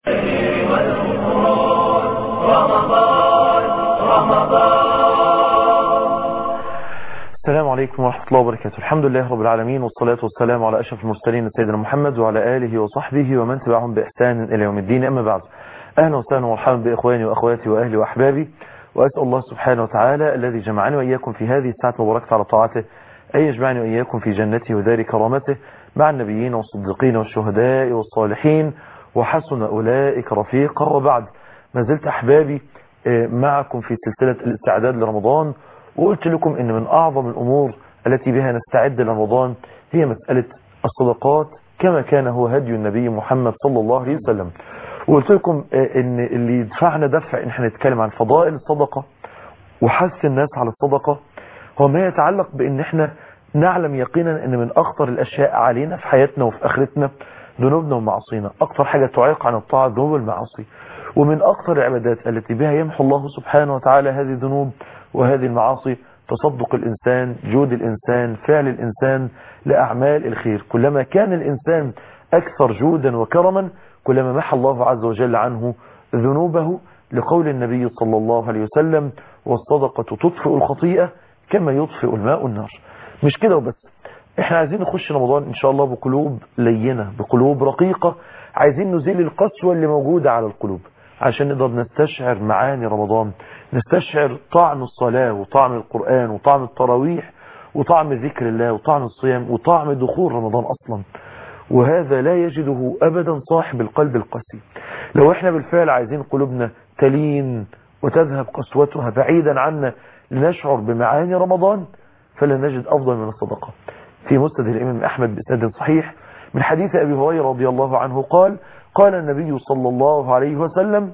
السلام عليكم ورحمة الله وبركاته الحمد لله رب العالمين والصلاة والسلام على أشرف المرسلين سيدنا محمد وعلى آله وصحبه ومن تبعهم بإحسان إلى يوم الدين أما بعد أهلا وسهلا ومرحبا بإخواني وأخواتي وأهلي وأحبابي وأسأل الله سبحانه وتعالى الذي جمعني وإياكم في هذه الساعة المباركة على طاعته أن يجمعني وإياكم في جنته ودار كرامته مع النبيين والصديقين والشهداء والصالحين وحسن أولئك رفيقا وبعد ما زلت أحبابي معكم في سلسلة الاستعداد لرمضان وقلت لكم ان من اعظم الامور التي بها نستعد لرمضان هي مسألة الصدقات كما كان هو هدي النبي محمد صلى الله عليه وسلم وقلت لكم ان اللي يدفعنا دفع ان احنا نتكلم عن فضائل الصدقة وحث الناس على الصدقة هو ما يتعلق بان احنا نعلم يقينا ان من اخطر الاشياء علينا في حياتنا وفي اخرتنا ذنوبنا ومعاصينا اكثر حاجة تعيق عن الطاعة ذنوب والمعاصي ومن اكثر العبادات التي بها يمحو الله سبحانه وتعالى هذه الذنوب وهذه المعاصي تصدق الإنسان جود الإنسان فعل الإنسان لأعمال الخير كلما كان الإنسان أكثر جودا وكرما كلما محى الله عز وجل عنه ذنوبه لقول النبي صلى الله عليه وسلم والصدقة تطفئ الخطيئة كما يطفئ الماء النار مش كده وبس احنا عايزين نخش رمضان ان شاء الله بقلوب لينة بقلوب رقيقة عايزين نزيل القسوة اللي موجودة على القلوب عشان نقدر نستشعر معاني رمضان نستشعر طعم الصلاة وطعم القرآن وطعم التراويح وطعم ذكر الله وطعم الصيام وطعم دخول رمضان أصلا وهذا لا يجده أبدا صاحب القلب القسي لو احنا بالفعل عايزين قلوبنا تلين وتذهب قسوتها بعيدا عنا لنشعر بمعاني رمضان فلن نجد أفضل من الصدقة في مسند الإمام أحمد بسند صحيح من حديث أبي هريرة رضي الله عنه قال قال النبي صلى الله عليه وسلم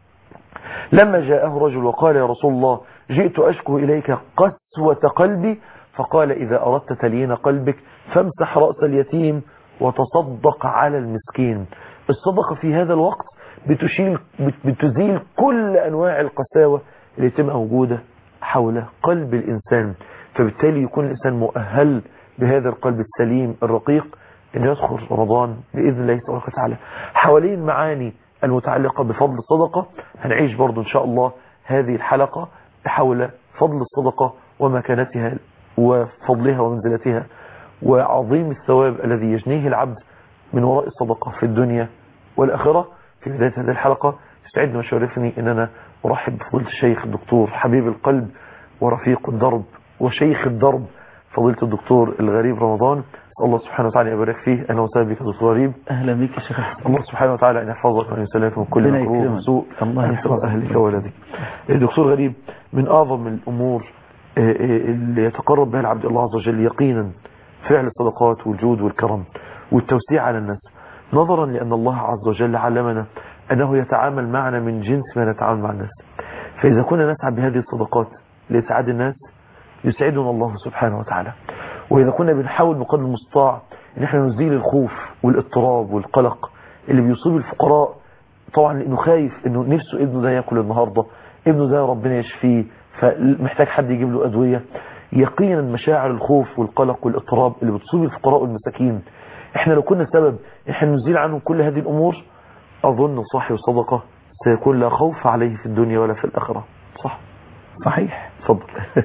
لما جاءه رجل وقال يا رسول الله جئت أشكو إليك قسوة قلبي فقال إذا أردت تليين قلبك فامسح رأس اليتيم وتصدق على المسكين الصدقة في هذا الوقت بتشيل بتزيل كل أنواع القساوة اللي تبقى موجودة حول قلب الإنسان فبالتالي يكون الإنسان مؤهل بهذا القلب السليم الرقيق أن يدخل رمضان بإذن الله تبارك وتعالى حوالين معاني المتعلقة بفضل الصدقة هنعيش برضو إن شاء الله هذه الحلقة حول فضل الصدقة ومكانتها وفضلها ومنزلتها وعظيم الثواب الذي يجنيه العبد من وراء الصدقة في الدنيا والآخرة في بداية هذه الحلقة يسعدني وشرفني أن أنا أرحب بفضيلة الشيخ الدكتور حبيب القلب ورفيق الدرب وشيخ الدرب فضيلة الدكتور الغريب رمضان الله سبحانه وتعالى يبارك فيه اهلا وسهلا بك دكتور غريب اهلا بك يا شيخ الله سبحانه وتعالى ان يحفظك وان يسلمك من كل مكروه وسوء الله يحفظ اهلك وولدك دكتور غريب من اعظم الامور اللي يتقرب بها العبد الله عز وجل يقينا فعل الصدقات والجود والكرم والتوسيع على الناس نظرا لان الله عز وجل علمنا انه يتعامل معنا من جنس ما نتعامل مع الناس فاذا كنا نسعى بهذه الصدقات لاسعاد الناس يسعدنا الله سبحانه وتعالى وإذا كنا بنحاول بقدر المستطاع ان احنا نزيل الخوف والاضطراب والقلق اللي بيصيب الفقراء طبعا لانه خايف انه نفسه ابنه ده ياكل النهارده ابنه ده ربنا يشفيه فمحتاج حد يجيب له ادويه يقينا مشاعر الخوف والقلق والاضطراب اللي بتصيب الفقراء والمساكين احنا لو كنا سبب احنا نزيل عنهم كل هذه الامور اظن صاحب الصدقه سيكون لا خوف عليه في الدنيا ولا في الاخره صح صحيح اتفضل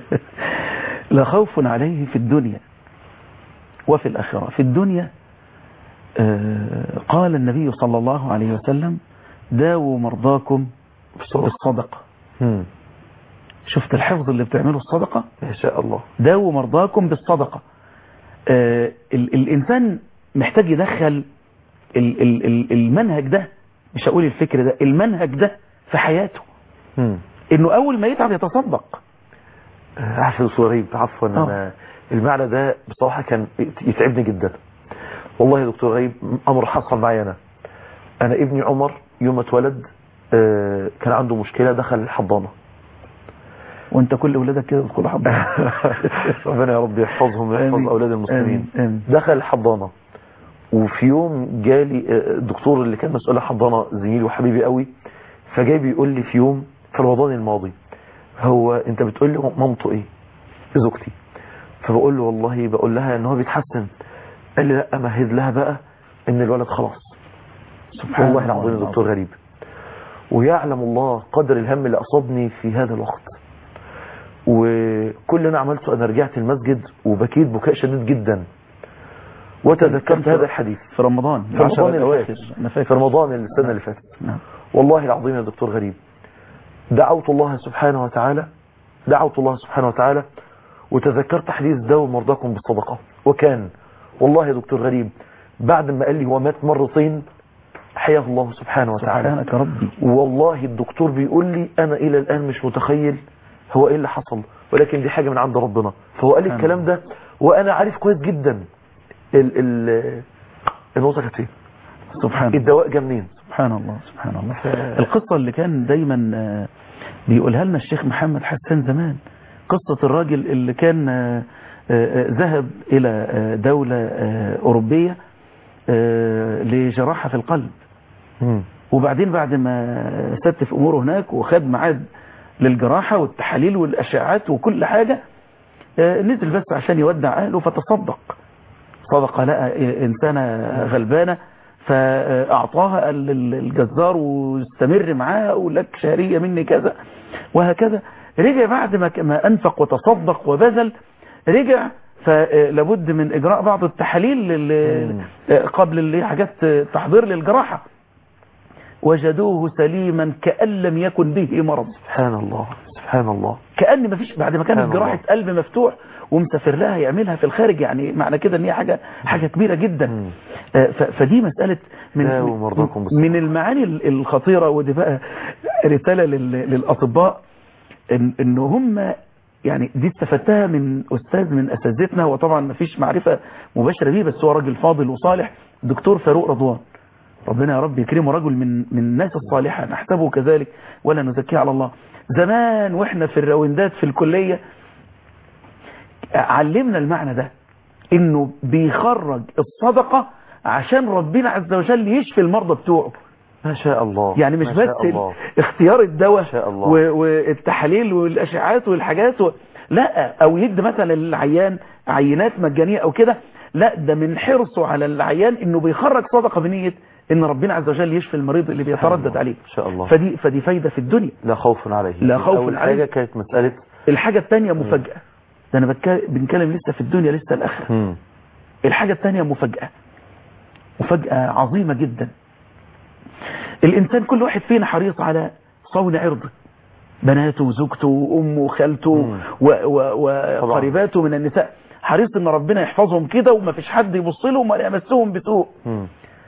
لا خوف عليه في الدنيا وفي الآخرة في الدنيا قال النبي صلى الله عليه وسلم داووا مرضاكم بالصدقة شفت الحفظ اللي بتعمله الصدقة إن شاء الله داووا مرضاكم بالصدقة الإنسان محتاج يدخل المنهج ده مش هقول الفكر ده المنهج ده في حياته انه اول ما يتعب يتصدق عارف دكتور غريب عفوا انا المعنى ده بصراحة كان يتعبني جدا والله يا دكتور غريب امر حصل معي انا انا ابني عمر يوم ما اتولد كان عنده مشكلة دخل الحضانة وانت كل اولادك كده بتدخل حضانة ربنا يا رب يحفظهم ويحفظ اولاد المسلمين دخل الحضانة وفي يوم جالي الدكتور اللي كان مسؤول الحضانة زميلي وحبيبي قوي فجاي بيقول لي في يوم في رمضان الماضي هو انت بتقول لي مامته ايه زوجتي فبقول له والله بقول لها ان هو بيتحسن قال لي لا مهد لها بقى ان الولد خلاص سبحان والله الله العظيم يا العظيم. دكتور غريب ويعلم الله قدر الهم اللي أصابني في هذا الوقت وكل اللي أنا عملته أنا رجعت المسجد وبكيت بكاء شديد جدا وتذكرت هذا الحديث في رمضان في رمضان اللي الأواخر فات أنا في فاكر رمضان السنة اللي فاتت نعم والله العظيم يا دكتور غريب دعوت الله سبحانه وتعالى دعوت الله سبحانه وتعالى وتذكرت حديث داو مرضاكم بالصدقة وكان والله يا دكتور غريب بعد ما قال لي هو مات مرتين حياه الله سبحانه وتعالى سبحانك ربي والله الدكتور بيقول لي انا الى الان مش متخيل هو ايه اللي حصل ولكن دي حاجة من عند ربنا فهو قال لي سبحان الكلام ده وانا عارف كويس جدا ال ال النقطة كانت فين سبحان الله الدواء جه منين سبحان الله سبحان الله القصة اللي كان دايما آه، بيقولها لنا الشيخ محمد حسان زمان قصة الراجل اللي كان آه، آه، آه، ذهب إلى آه، دولة آه، أوروبية آه، لجراحة في القلب مم. وبعدين بعد ما ستف أموره هناك وخد ميعاد للجراحة والتحاليل والأشعات وكل حاجة آه، نزل بس عشان يودع أهله فتصدق صدق لقى إنسانة غلبانة فأعطاها ال- ال- الجزار واستمر معاها ولك شهرية مني كذا وهكذا رجع بعد ما ك- ما أنفق وتصدق وبذل رجع فلابد من إجراء بعض التحاليل لل- مم. قبل اللي حاجات تحضير للجراحة وجدوه سليما كأن لم يكن به مرض سبحان الله سبحان الله كأن ما فيش بعد ما كانت سبحان جراحة الله. قلب مفتوح ومسافر لها يعملها في الخارج يعني معنى كده ان هي حاجة حاجة كبيرة جدا مم. آه، ف- فدي مسألة من داووا مرضاكم بالصبر. من المعاني ال- الخطيرة ودي بقى رسالة لل- للأطباء إن, إن هم يعني دي استفدتها من أستاذ من أساتذتنا وطبعا ما فيش معرفة مباشرة بيه بس هو راجل فاضل وصالح دكتور فاروق رضوان ربنا يا رب يكرمه رجل من من الناس الصالحة نحسبه كذلك ولا نزكيه على الله زمان واحنا في الراوندات في الكلية علمنا المعنى ده انه بيخرج الصدقة عشان ربنا عز وجل يشفي المرضى بتوعه ما شاء الله يعني مش ما بس شاء الله. اختيار الدواء ما شاء الله. و- والتحاليل والاشعاعات والحاجات و... لا او يدي مثلا للعيان عينات مجانية او كده لا ده من حرصه على العيان انه بيخرج صدقة بنية ان ربنا عز وجل يشفي المريض اللي بيتردد عليه ما شاء الله فدي فدي فايدة في الدنيا لا خوف عليه لا خوف أول عليه. حاجة كانت مسألة الحاجة الثانية مفاجأة ده انا بتك- بنتكلم لسه في الدنيا لسه الاخره مم. الحاجة الثانية مفاجأة مفاجأة عظيمة جدا الإنسان كل واحد فينا حريص على صون عرضه بناته وزوجته وأمه وخالته مم. و- و- وقريباته من النساء حريص ان ربنا يحفظهم كده وما فيش حد يبص لهم ولا يمسهم بسوء مم.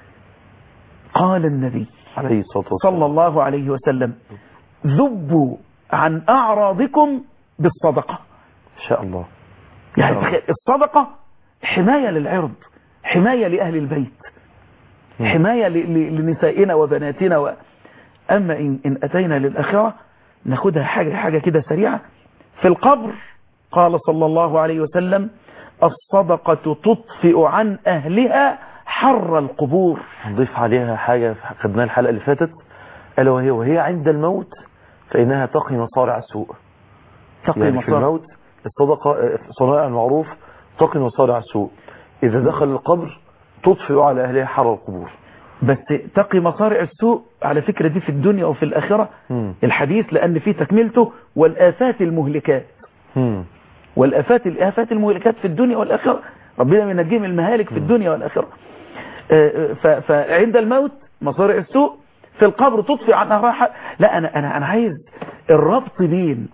قال النبي عليه الصلاة والسلام صلى الله عليه وسلم ذبوا عن أعراضكم بالصدقة إن شاء الله يعني نعم. تخيل الصدقة حماية للعرض حماية لأهل البيت مم. حماية ل- ل- لنسائنا وبناتنا و... أما إن, إن أتينا للآخرة ناخدها حاجة حاجة كده سريعة في القبر قال صلى الله عليه وسلم الصدقة تطفئ عن أهلها حر القبور هنضيف عليها حاجة خدناها الحلقة اللي فاتت ألا وهي وهي عند الموت فإنها تقي مصارع السوء تقي يعني في مصار الموت الصدقة آه، صنائع المعروف تقي مصارع السوء إذا دخل القبر تطفئ على أهلها حر القبور بس تقي مصارع السوء على فكرة دي في الدنيا وفي الآخرة مم. الحديث لأن فيه تكملته والآفات المهلكات مم. والآفات الآفات المهلكات في الدنيا والآخرة ربنا ينجيه من المهالك في الدنيا والآخرة آه، ف- فعند الموت مصارع السوء في القبر تطفي عن راحة لا أنا, أنا, أنا عايز الربط بين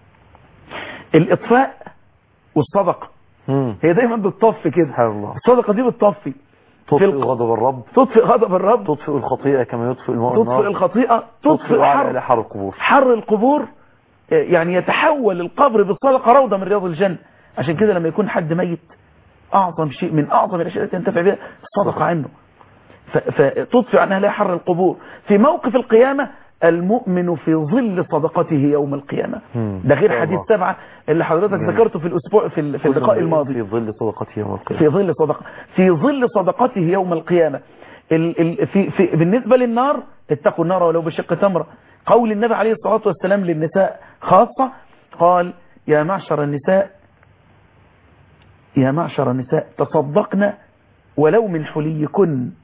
الإطفاء والصدقة مم. هي دايما بتطفي كده سبحان الله الصدقة دي بتطفي تطفئ الق- غضب الرب تطفئ غضب الرب تطفئ الخطيئة كما يطفئ الماء تطفئ النار الخطيئة تطفئ تطفئ على حر أهلها حر القبور حر القبور آه، يعني يتحول القبر بالصدقة روضة من رياض الجنة عشان كده لما يكون حد ميت أعظم شيء من أعظم الأشياء التي ينتفع بها الصدقة عنه ف- فتطفئ عن أهلها حر القبور في موقف القيامة المؤمن في ظل صدقته يوم القيامة مم. ده غير إن شاء حديث الله. سبعة اللي حضرتك جميل. ذكرته في الأسبوع في ال- في اللقاء في الماضي ظل صدقته يوم القيامة في ظل صدقة في ظل صدقته يوم القيامة ال ال في في بالنسبة للنار اتقوا النار ولو بشق تمرة قول النبي عليه الصلاة والسلام للنساء خاصة قال يا معشر النساء يا معشر النساء تصدقن ولو من حليكن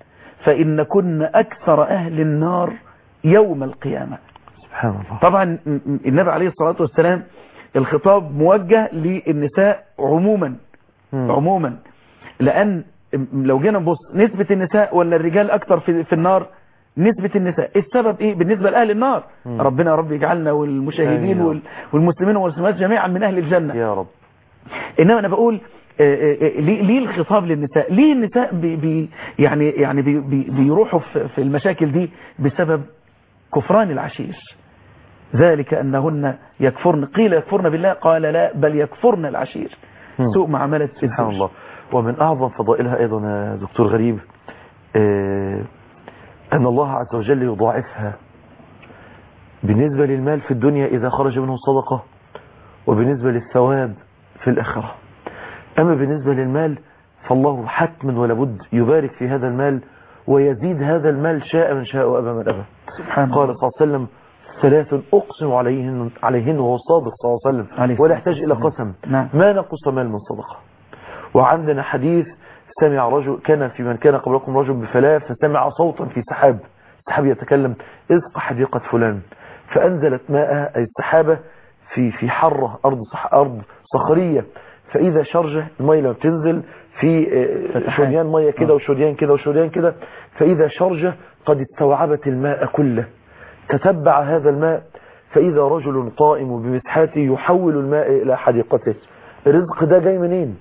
فإن كنا أكثر أهل النار يوم القيامة سبحان الله طبعا م- م- النبي عليه الصلاة والسلام الخطاب موجه للنساء عموما مم. عموما لأن م- لو جينا نبص نسبة النساء ولا الرجال أكثر في, في النار نسبة النساء السبب إيه بالنسبة لأهل النار مم. ربنا يا رب يجعلنا آمين والمشاهدين يا رب. وال- والمسلمين والمسلمات جميعا من أهل الجنة يا رب انما انا بقول آه، آه، آه، ليه ليه الخطاب للنساء ليه النساء بي بي يعني يعني بي بي بيروحوا في في المشاكل دي بسبب كفران العشير ذلك انهن يكفرن قيل يكفرن بالله قال لا بل يكفرن العشير مم. سوء معامله سبحان الله ومن أعظم فضائلها أيضا يا دكتور غريب آه، أن الله عز وجل يضاعفها بالنسبة للمال في الدنيا إذا خرج منه صدقة وبالنسبة للثواب في الآخرة أما بالنسبة للمال فالله حتما ولابد يبارك في هذا المال ويزيد هذا المال شاء من شاء وأبى من أبى سبحان قال الله صلى الله عليه وسلم ثلاث أقسم عليهن, عليهن وهو صادق صلى الله عليه وسلم عليه ولا الصلاة يحتاج إلى قسم نعم. ما نقص مال من صدقة وعندنا حديث سمع رجل كان في من كان قبلكم رجل بفلاة فسمع صوتا في سحاب سحاب يتكلم ازق حديقة فلان فأنزلت ماء أي السحابة في في حرة أرض صح أرض صخرية فإذا شرجة المية لما بتنزل في آه، فتحات. شريان مية كده وشريان كده وشريان كده فإذا شرجة قد استوعبت الماء كله تتبع هذا الماء فإذا رجل قائم بمسحاته يحول الماء إلى حديقته الرزق ده جاي منين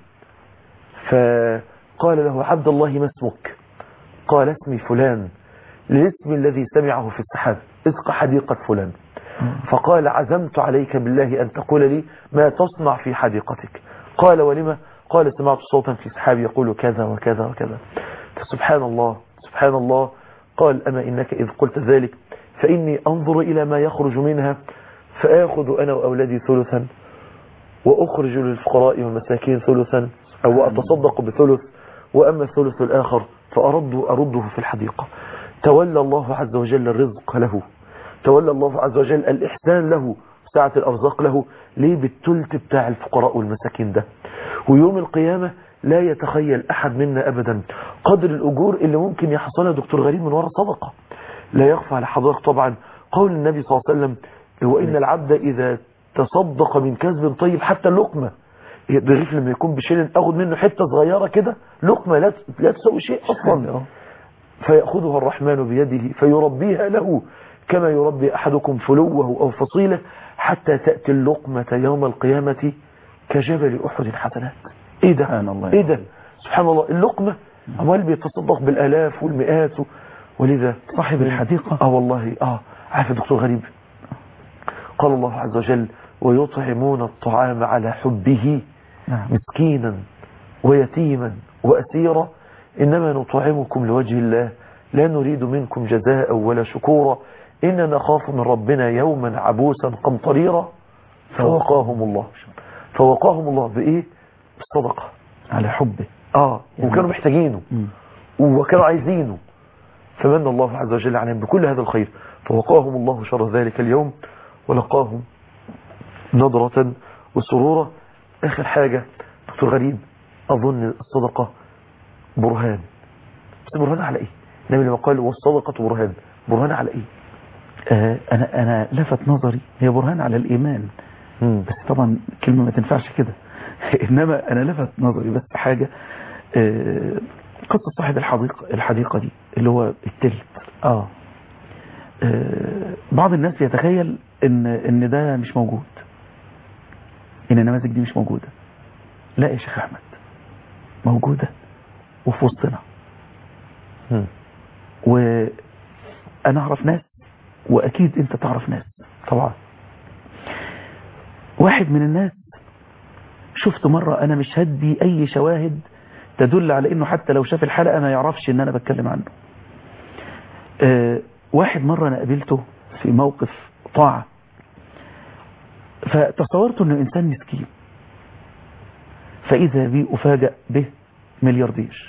فقال له عبد الله ما اسمك قال اسمي فلان الاسم الذي سمعه في السحاب اسق حديقة فلان فقال عزمت عليك بالله أن تقول لي ما تصنع في حديقتك قال ولما قال سمعت صوتا في سحاب يقول كذا وكذا وكذا سبحان الله سبحان الله قال أما إنك إذ قلت ذلك فإني أنظر إلى ما يخرج منها فآخذ أنا وأولادي ثلثا وأخرج للفقراء والمساكين ثلثا أو أتصدق بثلث وأما الثلث الآخر فأرد أرده في الحديقة تولى الله عز وجل الرزق له تولى الله عز وجل الإحسان له ساعة الأرزاق له ليه بالتلت بتاع الفقراء والمساكين ده ويوم القيامة لا يتخيل أحد منا أبدا قدر الأجور اللي ممكن يحصلها دكتور غريب من وراء صدقة لا يخفى على حضرتك طبعا قول النبي صلى الله عليه وسلم هو إن العبد إذا تصدق من كسب طيب حتى اللقمة الرغيف لما يكون بشيل اخد منه حتة صغيرة كده لقمة لا لا تسوي شيء أصلا فيأخذها الرحمن بيده فيربيها له كما يربي أحدكم فلوه أو فصيله حتى تأتي اللقمة يوم القيامة كجبل أحد حسنات إيه ده سبحان الله. إيه ده سبحان الله اللقمة أموال بيتصدق بالآلاف والمئات و- ولذا صاحب الحديقة آه والله آه عارف يا دكتور غريب قال الله عز وجل ويطعمون الطعام على حبه نعم مسكينا ويتيما وأسيرا إنما نطعمكم لوجه الله لا نريد منكم جزاء ولا شكورا إننا نخاف من ربنا يوما عبوسا قمطريرا فوقاهم الله فوقاهم الله بإيه بالصدقة على حبه آه وكانوا محتاجينه مم. وكانوا عايزينه فمن الله عز وجل عليهم بكل هذا الخير فوقاهم الله شر ذلك اليوم ولقاهم نظرة وسرورا آخر حاجة دكتور غريب أظن الصدقة برهان بس برهان على إيه النبي لما قال والصدقة برهان برهان على إيه آه، انا انا لفت نظري هي برهان على الايمان بس طبعا كلمة ما تنفعش كده انما انا لفت نظري بس حاجة آه، قصة صاحب الحديقة الحديقة دي اللي هو التلت آه آه، بعض الناس يتخيل ان ان ده مش موجود ان النماذج دي مش موجودة لا يا شيخ احمد موجودة وفي وسطنا مم. وانا اعرف ناس واكيد انت تعرف ناس طبعا واحد من الناس شفت مرة انا مش هدي اي شواهد تدل على انه حتى لو شاف الحلقة ما يعرفش ان انا بتكلم عنه آه، واحد مرة انا قابلته في موقف طاعة فتصورت انه انسان مسكين فاذا بي افاجأ به ملياردير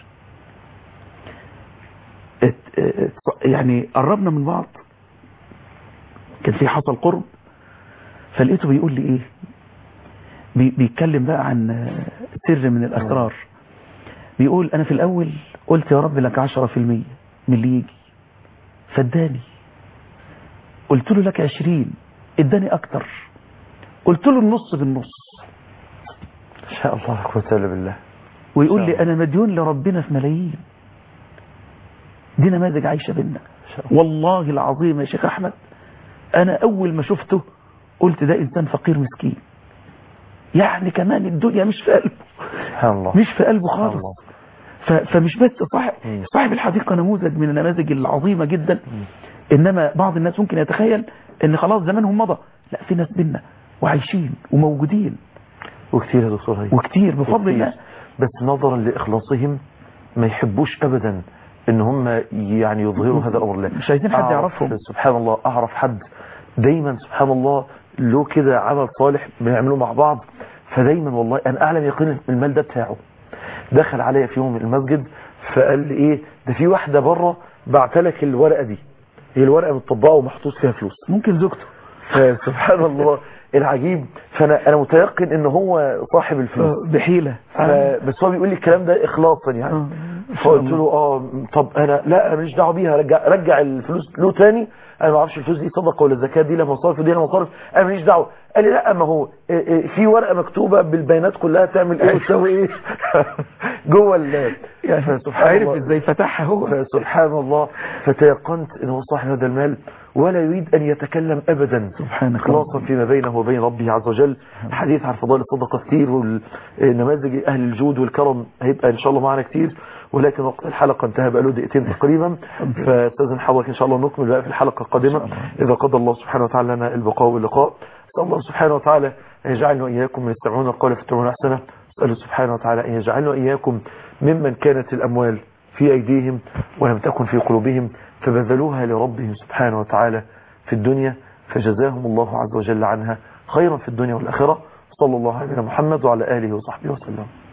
ات- ات- يعني قربنا من بعض كان في حصل قرب فلقيته بيقول لي ايه بي- بيتكلم بقى عن سر من الاسرار بيقول انا في الاول قلت يا رب لك عشرة في المية من اللي يجي فاداني قلت له لك عشرين اداني اكتر قلت له النص بالنص ان شاء الله لا قوه الا بالله ويقول إن لي شاء انا مديون لربنا في ملايين دي نماذج عايشه بينا ان شاء الله والله العظيم يا شيخ احمد انا اول ما شفته قلت ده انسان فقير مسكين يعني كمان الدنيا مش في قلبه سبحان الله مش في قلبه سبحان خالص الله ف- فمش بس صاحب مم. صاحب الحديقه نموذج من النماذج العظيمه جدا انما بعض الناس ممكن يتخيل ان خلاص زمانهم مضى لا في ناس بينا وعايشين وموجودين وكثير يا دكتور هي وكتير بفضل وكثير. الله بس نظرا لاخلاصهم ما يحبوش ابدا ان هم يعني يظهروا هذا الامر لا مش عايزين حد أعرف- يعرفهم. سبحان الله اعرف حد دايما سبحان الله له كده عمل صالح بنعمله مع بعض فدايما والله انا اعلم يقين المال ده بتاعه دخل عليا في يوم المسجد فقال لي ايه ده في واحده بره بعت لك الورقه دي هي الورقه متطبقه ومحطوط فيها فلوس ممكن زوجته فسبحان الله العجيب فانا انا متيقن ان هو صاحب الفلوس آه، بحيله ف- بس هو بيقول لي الكلام ده اخلاصا يعني آه، إن شاء فقلت الله. له اه طب انا لا انا ماليش دعوه بيها رجع رجع الفلوس له تاني انا ما اعرفش الفلوس دي صدقه ولا زكاه دي لا مصارف ودي لا مصارف انا ماليش دعوه قال لي لا ما هو إيه إيه في ورقه مكتوبه بالبيانات كلها تعمل ايه وتسوي ايه جوه ال يعني فسبحان عارف الله. ازاي فتحها هو فسبحان الله فتيقنت ان هو صاحب هذا المال ولا يريد ان يتكلم ابدا سبحانك خلاصا فيما بينه وبين ربه عز وجل الحديث عن فضائل الصدقه كتير والنماذج اهل الجود والكرم هيبقى ان شاء الله معنا كتير ولكن وقت الحلقه انتهى بقى له دقيقتين تقريبا فاستاذن حضرتك ان شاء الله نكمل بقى في الحلقه القادمه اذا قدر الله سبحانه وتعالى لنا البقاء واللقاء اسال الله سبحانه وتعالى ان يجعلنا واياكم من يستمعون القول فيتبعون احسنه اساله سبحانه وتعالى ان يجعلنا واياكم ممن كانت الاموال في ايديهم ولم تكن في قلوبهم فبذلوها لربهم سبحانه وتعالى في الدنيا فجزاهم الله عز وجل عنها خيرا في الدنيا والاخره صلى الله على نبينا محمد وعلى اله وصحبه وسلم